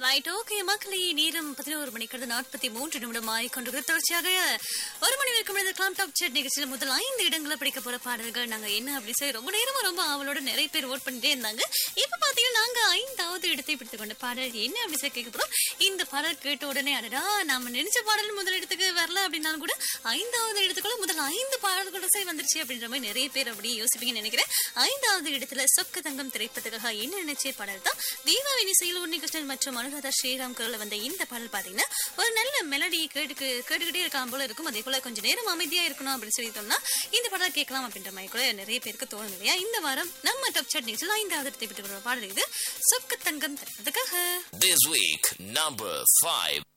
Right okay மக்களே நேரம் பதினோரு மணிக்கு நாற்பத்தி மூன்று நிமிடம் ஆகிக்கொண்டிருக்கிறது தொடர்ச்சியாக ஒரு மணி வரைக்கும் இந்த கிளாம் டாப் செட் நிகழ்ச்சியில் முதல் ஐந்து இடங்களை பிடிக்க போற பாடல்கள் நாங்க என்ன அப்படி சொல்லி ரொம்ப நேரமா ரொம்ப அவளோட நிறைய பேர் ஓட் பண்ணிட்டே இருந்தாங்க இப்ப பாத்தீங்கன்னா நாங்க ஐந்தாவது இடத்தை பிடித்துக் கொண்ட பாடல் என்ன அப்படி சொல்லி கேட்க போறோம் இந்த பாடல் கேட்ட உடனே அடடா நாம நினைச்ச பாடல் முதல் இடத்துக்கு வரல அப்படின்னாலும் கூட ஐந்தாவது இடத்துக்குள்ள முதல் ஐந்து பாடல்களோட சரி வந்துருச்சு அப்படின்ற மாதிரி நிறைய பேர் அப்படி யோசிப்பீங்கன்னு நினைக்கிறேன் ஐந்தாவது இடத்துல சொக்க தங்கம் திரைப்படத்துக்காக என்ன நினைச்ச பாடல் தான் தீபாவளி செயல் உன்னிகிருஷ்ணன் மற்றும் அனுராதா ஸ்ரீராம் குரல்ல வந்த இந்த பாடல் பாத்தீங்கன்னா ஒரு நல்ல மெலடி கேட்டு கேட்டுக்கிட்டே இருக்கலாம் போல இருக்கும் அதே போல கொஞ்சம் நேரம் அமைதியா இருக்கணும் அப்படின்னு சொல்லி சொன்னா இந்த பாடல் கேட்கலாம் அப்படின்ற மாதிரி கூட நிறைய பேருக்கு தோணும் இல்லையா இந்த வாரம் நம்ம டாப் சாட் நிகழ்ச்சியில் ஐந்தாவது இடத்தை விட்டு பாடல் இது சொக்க தங்கம் திரைப்படத்துக்காக This week, number five.